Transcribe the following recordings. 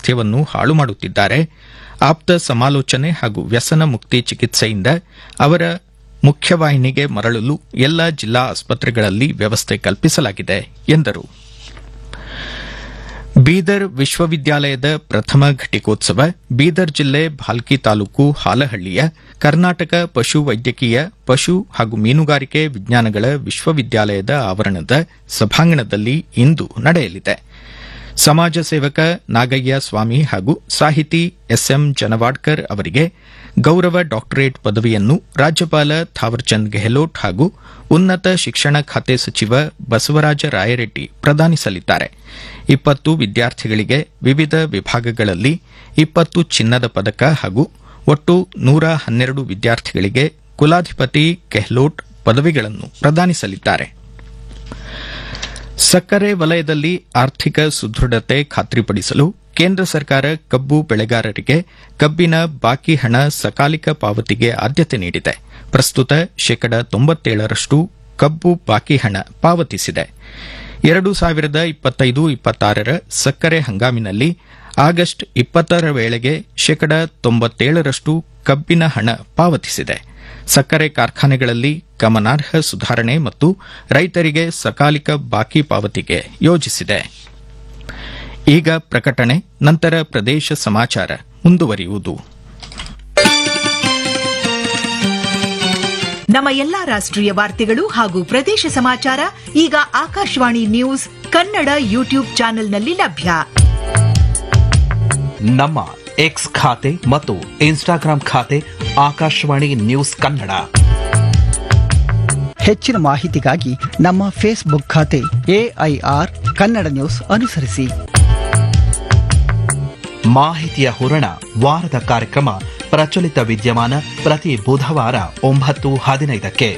ಸ್ವಾಸ್ಥ್ಯವನ್ನು ಹಾಳು ಮಾಡುತ್ತಿದ್ದಾರೆ ಆಪ್ತ ಸಮಾಲೋಚನೆ ಹಾಗೂ ವ್ಯಸನ ಮುಕ್ತಿ ಚಿಕಿತ್ಸೆಯಿಂದ ಅವರ ಮುಖ್ಯವಾಹಿನಿಗೆ ಮರಳಲು ಎಲ್ಲ ಜಿಲ್ಲಾ ಆಸ್ಪತ್ರೆಗಳಲ್ಲಿ ವ್ಯವಸ್ಥೆ ಕಲ್ಪಿಸಲಾಗಿದೆ ಎಂದರು ಬೀದರ್ ವಿಶ್ವವಿದ್ಯಾಲಯದ ಪ್ರಥಮ ಘಟಿಕೋತ್ಸವ ಬೀದರ್ ಜಿಲ್ಲೆ ಭಾಲ್ಕಿ ತಾಲೂಕು ಹಾಲಹಳ್ಳಿಯ ಕರ್ನಾಟಕ ಪಶು ವೈದ್ಯಕೀಯ ಪಶು ಹಾಗೂ ಮೀನುಗಾರಿಕೆ ವಿಜ್ಞಾನಗಳ ವಿಶ್ವವಿದ್ಯಾಲಯದ ಆವರಣದ ಸಭಾಂಗಣದಲ್ಲಿ ಇಂದು ನಡೆಯಲಿದೆ ಸಮಾಜ ಸೇವಕ ನಾಗಯ್ಯ ಸ್ವಾಮಿ ಹಾಗೂ ಸಾಹಿತಿ ಎಸ್ಎಂ ಜನವಾಡ್ಕರ್ ಅವರಿಗೆ ಗೌರವ ಡಾಕ್ಟರೇಟ್ ಪದವಿಯನ್ನು ರಾಜ್ಯಪಾಲ ಥಾವರ್ಚಂದ್ ಗೆಹ್ಲೋಟ್ ಹಾಗೂ ಉನ್ನತ ಶಿಕ್ಷಣ ಖಾತೆ ಸಚಿವ ಬಸವರಾಜ ರಾಯರೆಡ್ಡಿ ಪ್ರದಾನಿಸಲಿದ್ದಾರೆ ಇಪ್ಪತ್ತು ವಿದ್ಯಾರ್ಥಿಗಳಿಗೆ ವಿವಿಧ ವಿಭಾಗಗಳಲ್ಲಿ ಇಪ್ಪತ್ತು ಚಿನ್ನದ ಪದಕ ಹಾಗೂ ಒಟ್ಟು ನೂರ ಹನ್ನೆರಡು ವಿದ್ಯಾರ್ಥಿಗಳಿಗೆ ಕುಲಾಧಿಪತಿ ಗೆಹ್ಲೋಟ್ ಪದವಿಗಳನ್ನು ಪ್ರದಾನಿಸಲಿದ್ದಾರೆ ಸಕ್ಕರೆ ವಲಯದಲ್ಲಿ ಆರ್ಥಿಕ ಸುದೃಢತೆ ಖಾತ್ರಿಪಡಿಸಲು ಕೇಂದ್ರ ಸರ್ಕಾರ ಕಬ್ಬು ಬೆಳೆಗಾರರಿಗೆ ಕಬ್ಬಿನ ಬಾಕಿ ಹಣ ಸಕಾಲಿಕ ಪಾವತಿಗೆ ಆದ್ಯತೆ ನೀಡಿದೆ ಪ್ರಸ್ತುತ ಶೇಕಡ ತೊಂಬತ್ತೇಳರಷ್ಟು ಕಬ್ಬು ಬಾಕಿ ಹಣ ಪಾವತಿಸಿದೆ ಎರಡು ಸಾವಿರದ ಇಪ್ಪತ್ತೈದು ಇಪ್ಪತ್ತಾರರ ಸಕ್ಕರೆ ಹಂಗಾಮಿನಲ್ಲಿ ಆಗಸ್ಟ್ ಇಪ್ಪತ್ತರ ವೇಳೆಗೆ ಶೇಕಡ ತೊಂಬತ್ತೇಳರಷ್ಟು ಕಬ್ಬಿನ ಹಣ ಪಾವತಿಸಿದೆ ಸಕ್ಕರೆ ಕಾರ್ಖಾನೆಗಳಲ್ಲಿ ಗಮನಾರ್ಹ ಸುಧಾರಣೆ ಮತ್ತು ರೈತರಿಗೆ ಸಕಾಲಿಕ ಬಾಕಿ ಪಾವತಿಗೆ ಯೋಜಿಸಿದೆ ಈಗ ಪ್ರಕಟಣೆ ನಂತರ ಪ್ರದೇಶ ಸಮಾಚಾರ ಮುಂದುವರಿಯುವುದು ನಮ್ಮ ಎಲ್ಲಾ ರಾಷ್ಟ್ರೀಯ ವಾರ್ತೆಗಳು ಹಾಗೂ ಪ್ರದೇಶ ಸಮಾಚಾರ ಈಗ ಆಕಾಶವಾಣಿ ನ್ಯೂಸ್ ಕನ್ನಡ ಯೂಟ್ಯೂಬ್ ಚಾನೆಲ್ನಲ್ಲಿ ಲಭ್ಯ ನಮ್ಮ ಎಕ್ಸ್ ಖಾತೆ ಮತ್ತು ಇನ್ಸ್ಟಾಗ್ರಾಂ ಖಾತೆ ಆಕಾಶವಾಣಿ ನ್ಯೂಸ್ ಕನ್ನಡ ಹೆಚ್ಚಿನ ಮಾಹಿತಿಗಾಗಿ ನಮ್ಮ ಫೇಸ್ಬುಕ್ ಖಾತೆ ಎಐಆರ್ ಕನ್ನಡ ನ್ಯೂಸ್ ಅನುಸರಿಸಿ ಮಾಹಿತಿಯ ಹೂರಣ ವಾರದ ಕಾರ್ಯಕ್ರಮ ಪ್ರಚಲಿತ ವಿದ್ಯಮಾನ ಪ್ರತಿ ಬುಧವಾರ ಒಂಬತ್ತು ಹದಿನೈದಕ್ಕೆ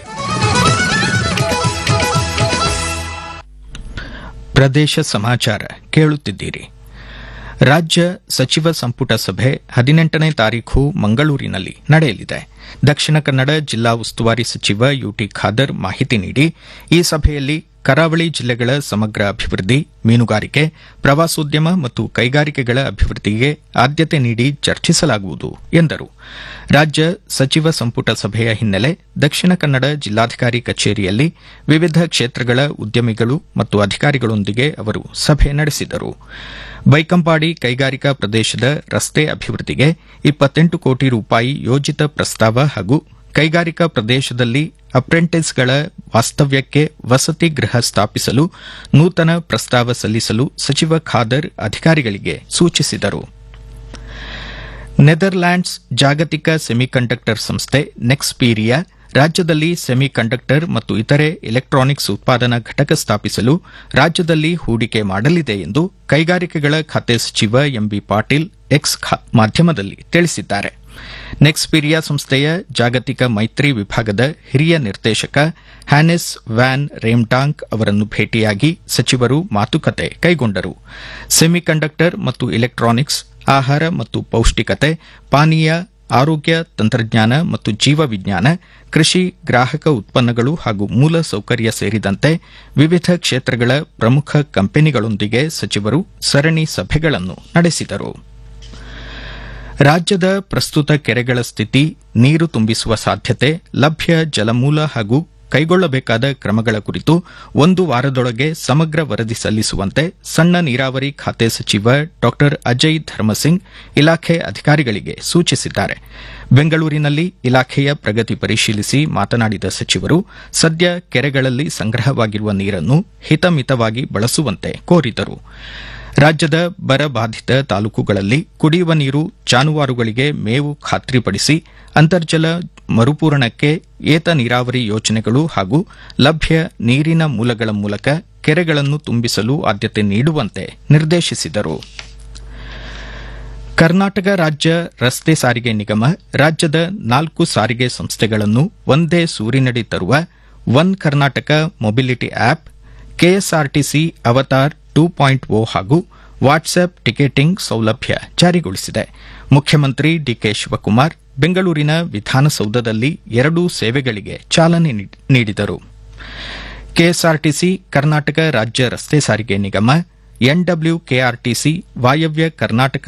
ಪ್ರದೇಶ ಸಮಾಚಾರ ಕೇಳುತ್ತಿದ್ದೀರಿ ರಾಜ್ಯ ಸಚಿವ ಸಂಪುಟ ಸಭೆ ಹದಿನೆಂಟನೇ ತಾರೀಖು ಮಂಗಳೂರಿನಲ್ಲಿ ನಡೆಯಲಿದೆ ದಕ್ಷಿಣ ಕನ್ನಡ ಜಿಲ್ಲಾ ಉಸ್ತುವಾರಿ ಸಚಿವ ಯುಟಿ ಖಾದರ್ ಮಾಹಿತಿ ನೀಡಿ ಈ ಸಭೆಯಲ್ಲಿ ಕರಾವಳಿ ಜಿಲ್ಲೆಗಳ ಸಮಗ್ರ ಅಭಿವೃದ್ಧಿ ಮೀನುಗಾರಿಕೆ ಪ್ರವಾಸೋದ್ಯಮ ಮತ್ತು ಕೈಗಾರಿಕೆಗಳ ಅಭಿವೃದ್ಧಿಗೆ ಆದ್ಯತೆ ನೀಡಿ ಚರ್ಚಿಸಲಾಗುವುದು ಎಂದರು ರಾಜ್ಯ ಸಚಿವ ಸಂಪುಟ ಸಭೆಯ ಹಿನ್ನೆಲೆ ದಕ್ಷಿಣ ಕನ್ನಡ ಜಿಲ್ಲಾಧಿಕಾರಿ ಕಚೇರಿಯಲ್ಲಿ ವಿವಿಧ ಕ್ಷೇತ್ರಗಳ ಉದ್ಯಮಿಗಳು ಮತ್ತು ಅಧಿಕಾರಿಗಳೊಂದಿಗೆ ಅವರು ಸಭೆ ನಡೆಸಿದರು ಬೈಕಂಪಾಡಿ ಕೈಗಾರಿಕಾ ಪ್ರದೇಶದ ರಸ್ತೆ ಅಭಿವೃದ್ಧಿಗೆ ಇಪ್ಪತ್ತೆಂಟು ಕೋಟಿ ರೂಪಾಯಿ ಯೋಜಿತ ಪ್ರಸ್ತಾವ ಹಾಗೂ ಕೈಗಾರಿಕಾ ಪ್ರದೇಶದಲ್ಲಿ ಅಪ್ರೆಂಟಿಸ್ಗಳ ವಾಸ್ತವ್ಯಕ್ಕೆ ವಸತಿ ಗೃಹ ಸ್ಥಾಪಿಸಲು ನೂತನ ಪ್ರಸ್ತಾವ ಸಲ್ಲಿಸಲು ಸಚಿವ ಖಾದರ್ ಅಧಿಕಾರಿಗಳಿಗೆ ಸೂಚಿಸಿದರು ನೆದರ್ಲ್ಯಾಂಡ್ಸ್ ಜಾಗತಿಕ ಸೆಮಿಕಂಡಕ್ಟರ್ ಸಂಸ್ಥೆ ನೆಕ್ಸ್ಪೀರಿಯಾ ರಾಜ್ಯದಲ್ಲಿ ಸೆಮಿಕಂಡಕ್ಟರ್ ಮತ್ತು ಇತರೆ ಎಲೆಕ್ಟ್ರಾನಿಕ್ಸ್ ಉತ್ಪಾದನಾ ಘಟಕ ಸ್ಥಾಪಿಸಲು ರಾಜ್ಯದಲ್ಲಿ ಹೂಡಿಕೆ ಮಾಡಲಿದೆ ಎಂದು ಕೈಗಾರಿಕೆಗಳ ಖಾತೆ ಸಚಿವ ಎಂಬಿ ಪಾಟೀಲ್ ಎಕ್ಸ್ ಮಾಧ್ಯಮದಲ್ಲಿ ತಿಳಿಸಿದ್ದಾರೆ ನೆಕ್ಸ್ಪೀರಿಯಾ ಸಂಸ್ಥೆಯ ಜಾಗತಿಕ ಮೈತ್ರಿ ವಿಭಾಗದ ಹಿರಿಯ ನಿರ್ದೇಶಕ ಹ್ಯಾನೆಸ್ ವ್ಯಾನ್ ರೇಮ್ಟಾಂಕ್ ಅವರನ್ನು ಭೇಟಿಯಾಗಿ ಸಚಿವರು ಮಾತುಕತೆ ಕೈಗೊಂಡರು ಸೆಮಿಕಂಡಕ್ಟರ್ ಮತ್ತು ಎಲೆಕ್ಟ್ರಾನಿಕ್ಸ್ ಆಹಾರ ಮತ್ತು ಪೌಷ್ಟಿಕತೆ ಪಾನೀಯ ಆರೋಗ್ಯ ತಂತ್ರಜ್ಞಾನ ಮತ್ತು ಜೀವವಿಜ್ಞಾನ ಕೃಷಿ ಗ್ರಾಹಕ ಉತ್ಪನ್ನಗಳು ಹಾಗೂ ಮೂಲ ಸೌಕರ್ಯ ಸೇರಿದಂತೆ ವಿವಿಧ ಕ್ಷೇತ್ರಗಳ ಪ್ರಮುಖ ಕಂಪನಿಗಳೊಂದಿಗೆ ಸಚಿವರು ಸರಣಿ ಸಭೆಗಳನ್ನು ನಡೆಸಿದರು ರಾಜ್ಯದ ಪ್ರಸ್ತುತ ಕೆರೆಗಳ ಸ್ಥಿತಿ ನೀರು ತುಂಬಿಸುವ ಸಾಧ್ಯತೆ ಲಭ್ಯ ಜಲಮೂಲ ಹಾಗೂ ಕೈಗೊಳ್ಳಬೇಕಾದ ಕ್ರಮಗಳ ಕುರಿತು ಒಂದು ವಾರದೊಳಗೆ ಸಮಗ್ರ ವರದಿ ಸಲ್ಲಿಸುವಂತೆ ಸಣ್ಣ ನೀರಾವರಿ ಖಾತೆ ಸಚಿವ ಡಾ ಅಜಯ್ ಧರ್ಮಸಿಂಗ್ ಇಲಾಖೆ ಅಧಿಕಾರಿಗಳಿಗೆ ಸೂಚಿಸಿದ್ದಾರೆ ಬೆಂಗಳೂರಿನಲ್ಲಿ ಇಲಾಖೆಯ ಪ್ರಗತಿ ಪರಿಶೀಲಿಸಿ ಮಾತನಾಡಿದ ಸಚಿವರು ಸದ್ಯ ಕೆರೆಗಳಲ್ಲಿ ಸಂಗ್ರಹವಾಗಿರುವ ನೀರನ್ನು ಹಿತಮಿತವಾಗಿ ಬಳಸುವಂತೆ ಕೋರಿದರು ರಾಜ್ಯದ ಬರ ಬಾಧಿತ ತಾಲೂಕುಗಳಲ್ಲಿ ಕುಡಿಯುವ ನೀರು ಜಾನುವಾರುಗಳಿಗೆ ಮೇವು ಖಾತ್ರಿಪಡಿಸಿ ಅಂತರ್ಜಲ ಮರುಪೂರಣಕ್ಕೆ ಏತ ನೀರಾವರಿ ಯೋಜನೆಗಳು ಹಾಗೂ ಲಭ್ಯ ನೀರಿನ ಮೂಲಗಳ ಮೂಲಕ ಕೆರೆಗಳನ್ನು ತುಂಬಿಸಲು ಆದ್ಯತೆ ನೀಡುವಂತೆ ನಿರ್ದೇಶಿಸಿದರು ಕರ್ನಾಟಕ ರಾಜ್ಯ ರಸ್ತೆ ಸಾರಿಗೆ ನಿಗಮ ರಾಜ್ಯದ ನಾಲ್ಕು ಸಾರಿಗೆ ಸಂಸ್ಥೆಗಳನ್ನು ಒಂದೇ ಸೂರಿನಡಿ ತರುವ one Karnataka mobility app KSRTC Avatar two point O ಹಾಗೂ ವಾಟ್ಸ್ಆಪ್ ಟಿಕೆಟಿಂಗ್ ಸೌಲಭ್ಯ ಜಾರಿಗೊಳಿಸಿದೆ ಮುಖ್ಯಮಂತ್ರಿ ಡಿಕೆ ಶಿವಕುಮಾರ್ ಬೆಂಗಳೂರಿನ ವಿಧಾನಸೌಧದಲ್ಲಿ ಎರಡೂ ಸೇವೆಗಳಿಗೆ ಚಾಲನೆ ನೀಡಿದರು ಕೆಎಸ್ಆರ್ಟಿಸಿ ಕರ್ನಾಟಕ ರಾಜ್ಯ ರಸ್ತೆ ಸಾರಿಗೆ ನಿಗಮ ಎನ್ಡಬ್ಲ್ಯೂಕೆಆರ್ಟಿಸಿ ವಾಯವ್ಯ ಕರ್ನಾಟಕ